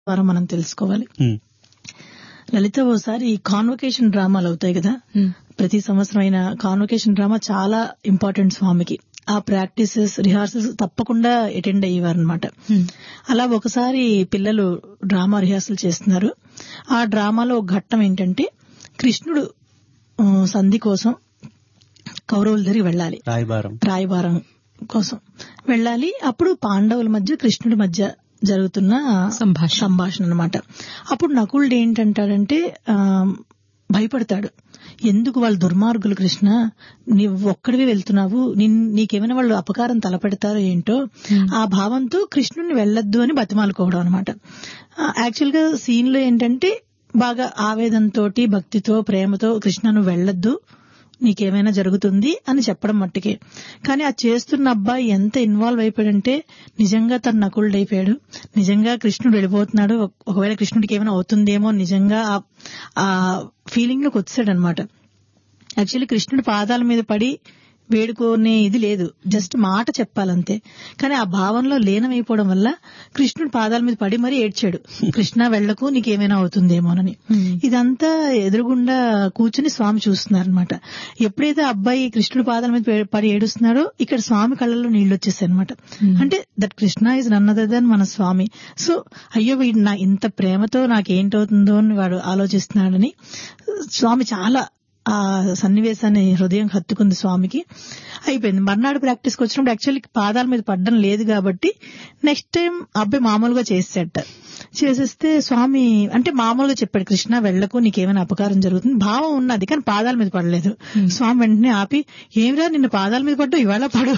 ద్వారా మనం తెలుసుకోవాలి ఉమ్, లలిత ఓసారి కాన్వకేషన్ డ్రామాలు అవుతాయి కదా ప్రతి సంవత్సరం అయిన కాన్వకేషన్ డ్రామా చాలా ఇంపార్టెంట్ స్వామికి ఆ ప్రాక్టీసెస్ రిహార్సల్స్ తప్పకుండా అటెండ్ అయ్యేవారు అనమాట అలా ఒకసారి పిల్లలు డ్రామా రిహార్సల్ చేస్తున్నారు ఆ డ్రామాలో ఒక ఘట్టం ఏంటంటే కృష్ణుడు ఆ, సంధి కోసం కౌరవుల దగ్గరికి వెళ్ళాలి రాయబారం రాయబారం కోసం వెళ్ళాలి అప్పుడు పాండవుల మధ్య కృష్ణుడి మధ్య జరుగుతున్న సంభాషణ. సంభాషణ అనమాట అప్పుడు నకులుడు ఏంటంటాడంటే ఆ, భయపడతాడు ఎందుకు వాళ్ళు దుర్మార్గులు కృష్ణ నీవు ఒక్కడివి వెళ్తున్నావు నిన్- నీకేమైనా వాళ్ళు అపకారం తలపెడతారో ఏంటో ఆ భావంతో కృష్ణుడిని వెళ్ళొద్దు అని బతిమాలుకోవడం అనమాట యాక్చువల్ గా సీన్ లో ఏంటంటే బాగా ఆవేదనతోటి భక్తితో ప్రేమతో కృష్ణ నువ్వు వెళ్ళొద్దు నీకేమైనా జరుగుతుంది అని చెప్పడం మట్టుకే కానీ ఆ చేస్తున్న అబ్బాయి ఎంత ఇన్వాల్వ్ అయిపోయాడంటే నిజంగా తను నకులుడు అయిపోయాడు నిజంగా కృష్ణుడు వెళ్ళిపోతున్నాడు ఒక- ఒకవేళ కృష్ణుడికి ఏమైనా అవుతుందేమో నిజంగా ఆ- ఆ ఫీలింగ్ లోకి వచ్చాడు అనమాట యాక్చువల్లీ కృష్ణుడి పాదాల మీద పడి వేడుకోనే ఇది లేదు జస్ట్ మాట చెప్పాలంతే కానీ ఆ భావంలో లీనమైపోవడం వల్ల కృష్ణుడి పాదాల మీద పడి మరీ ఏడ్చాడు కృష్ణ వెళ్లకు నీకేమైనా అవుతుందేమోనని ఇదంతా ఎదురుగుండా కూర్చుని స్వామి చూస్తున్నారనమాట ఎప్పుడైతే ఆ అబ్బాయి కృష్ణుడి పాదాల మీద పే- పడి ఏడుస్తున్నాడో ఇక్కడ స్వామి కళ్ళల్లో నీళ్లు వచ్చేసాయి అనమాట అంటే దట్ కృష్ణ ఇస్ నన్నదని మన స్వామి సో అయ్యో వీడు నా ఇంత ప్రేమతో నాకేంటవుతుందో అని వాడు ఆలోచిస్తున్నాడని స్వామి చాలా ఆ సన్నివేశాన్ని హృదయం హత్తుకుంది స్వామికి అయిపోయింది మర్నాడు ప్రాక్టీస్కి వచ్చినప్పుడు యాక్చువల్లీ పాదాల మీద పడ్డం లేదు కాబట్టి నెక్స్ట్ టైం అబ్బాయి మామూలుగా చేసేట చేసేస్తే స్వామి అంటే మామూలుగా చెప్పాడు కృష్ణ వెళ్ళకు నీకేమైనా అపకారం జరుగుతుంది భావం ఉన్నది కానీ పాదాల మీద పడలేదు స్వామి వెంటనే ఆపి ఏమిరా నిన్న పాదాల మీద పడ్డావు ఇవాళ పడు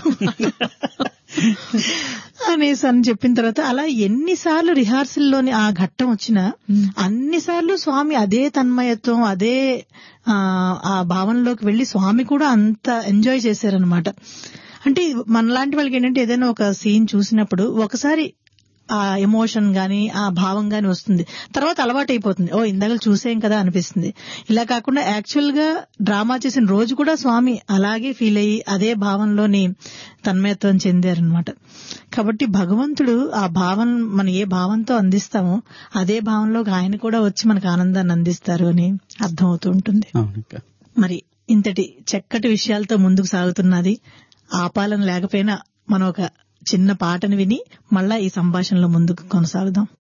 అనేసి అని చెప్పిన తర్వాత అలా ఎన్నిసార్లు రిహార్సల్లోని ఆ ఘట్టం వచ్చినా అన్నిసార్లు స్వామి అదే తన్మయత్వం అదే ఆ, ఆ భావనలోకి వెళ్లి స్వామి కూడా అంత ఎంజాయ్ చేశారనమాట అంటే మనలాంటి వాళ్ళకి ఏంటంటే ఏదైనా ఒక సీన్ చూసినప్పుడు ఒకసారి ఆ ఎమోషన్ గాని ఆ భావం గాని వస్తుంది తర్వాత అలవాటు అయిపోతుంది ఓ ఇందాక చూసేం కదా అనిపిస్తుంది ఇలా కాకుండా యాక్చువల్ గా డ్రామా చేసిన రోజు కూడా స్వామి అలాగే ఫీల్ అయ్యి అదే భావంలోని తన్మయత్వం చెందారనమాట కాబట్టి భగవంతుడు ఆ భావం మనం ఏ భావంతో అందిస్తామో అదే భావంలో ఆయన కూడా వచ్చి మనకు ఆనందాన్ని అందిస్తారు అని అర్థమవుతూ ఉంటుంది అవునక్క మరి ఇంతటి చక్కటి విషయాలతో ముందుకు సాగుతున్నది ఆపాలని లేకపోయినా మనం ఒక చిన్న పాటను విని మళ్ళా ఈ సంభాషణలో ముందుకు కొనసాగుదాం